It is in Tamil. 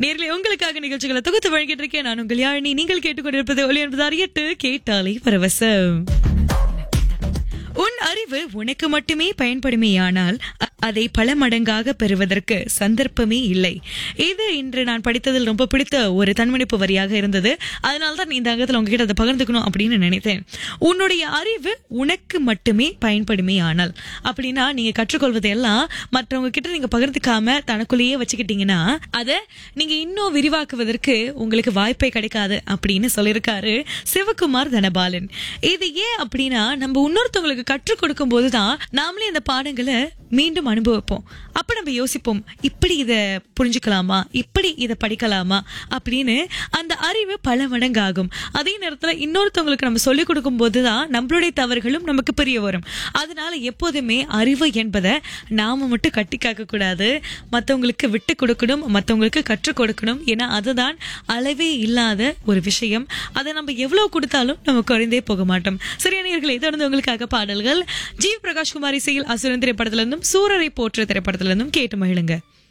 நேர்களை உங்களுக்காக நிகழ்ச்சிகளை தொகுத்து வழங்கிட்டு இருக்கேன் நான் உங்கள் யாழினி நீங்கள் கேட்டுக்கொண்டிருப்பது ஒளி என்பது அறியட்டு கேட்டாலே பரவசம் உன் அறிவு உனக்கு மட்டுமே பயன்படுமேயானால் அ- அதை பல மடங்காக பெறுவதற்கு சந்தர்ப்பமே இல்லை இது இன்று நான் படித்ததில் ரொம்ப பிடித்த ஒரு தன்மணிப்பு வரியாக இருந்தது அதனால தான் இந்த அங்கத்தில் உங்ககிட்ட அதை பகிர்ந்துக்கணும் அப்படின்னு நினைத்தேன் உன்னுடைய அறிவு உனக்கு மட்டுமே பயன்படுமே ஆனால் அப்படின்னா நீங்க கற்றுக்கொள்வது எல்லாம் மற்றவங்க கிட்ட நீங்க பகிர்ந்துக்காம தனக்குள்ளேயே வச்சுக்கிட்டீங்கன்னா அதை நீங்க இன்னும் விரிவாக்குவதற்கு உங்களுக்கு வாய்ப்பே கிடைக்காது அப்படின்னு சொல்லியிருக்காரு சிவகுமார் தனபாலன் இது ஏன் அப்படின்னா நம்ம இன்னொருத்தவங்களுக்கு கற்றுக் கொடுக்கும் போதுதான் நாமளே இந்த பாடங்களை மீண்டும் அனுபவிப்போம் அப்ப நம்ம யோசிப்போம் இப்படி இத புரிஞ்சுக்கலாமா இப்படி இத படிக்கலாமா அப்படின்னு அந்த அறிவு பல மடங்காகும் அதே நேரத்துல இன்னொருத்தவங்களுக்கு நம்ம சொல்லிக் கொடுக்கும் போதுதான் நம்மளுடைய தவறுகளும் நமக்கு புரிய வரும் அதனால எப்போதுமே அறிவு என்பதை நாம மட்டும் கட்டி காக்க கூடாது மத்தவங்களுக்கு விட்டு கொடுக்கணும் மத்தவங்களுக்கு கற்றுக் கொடுக்கணும் ஏன்னா அதுதான் அளவே இல்லாத ஒரு விஷயம் அதை நம்ம எவ்வளவு கொடுத்தாலும் நம்ம குறைந்தே போக மாட்டோம் சரியானவர்களே தொடர்ந்து உங்களுக்காக பாடல்கள் ஜி பிரகாஷ் குமார் இசையில் அசுரன் திரைப்படத்திலிருந்தும் சூரரை போற்ற திரைப்படத்திலிருந்தும் கேட்டு மகிழுங்க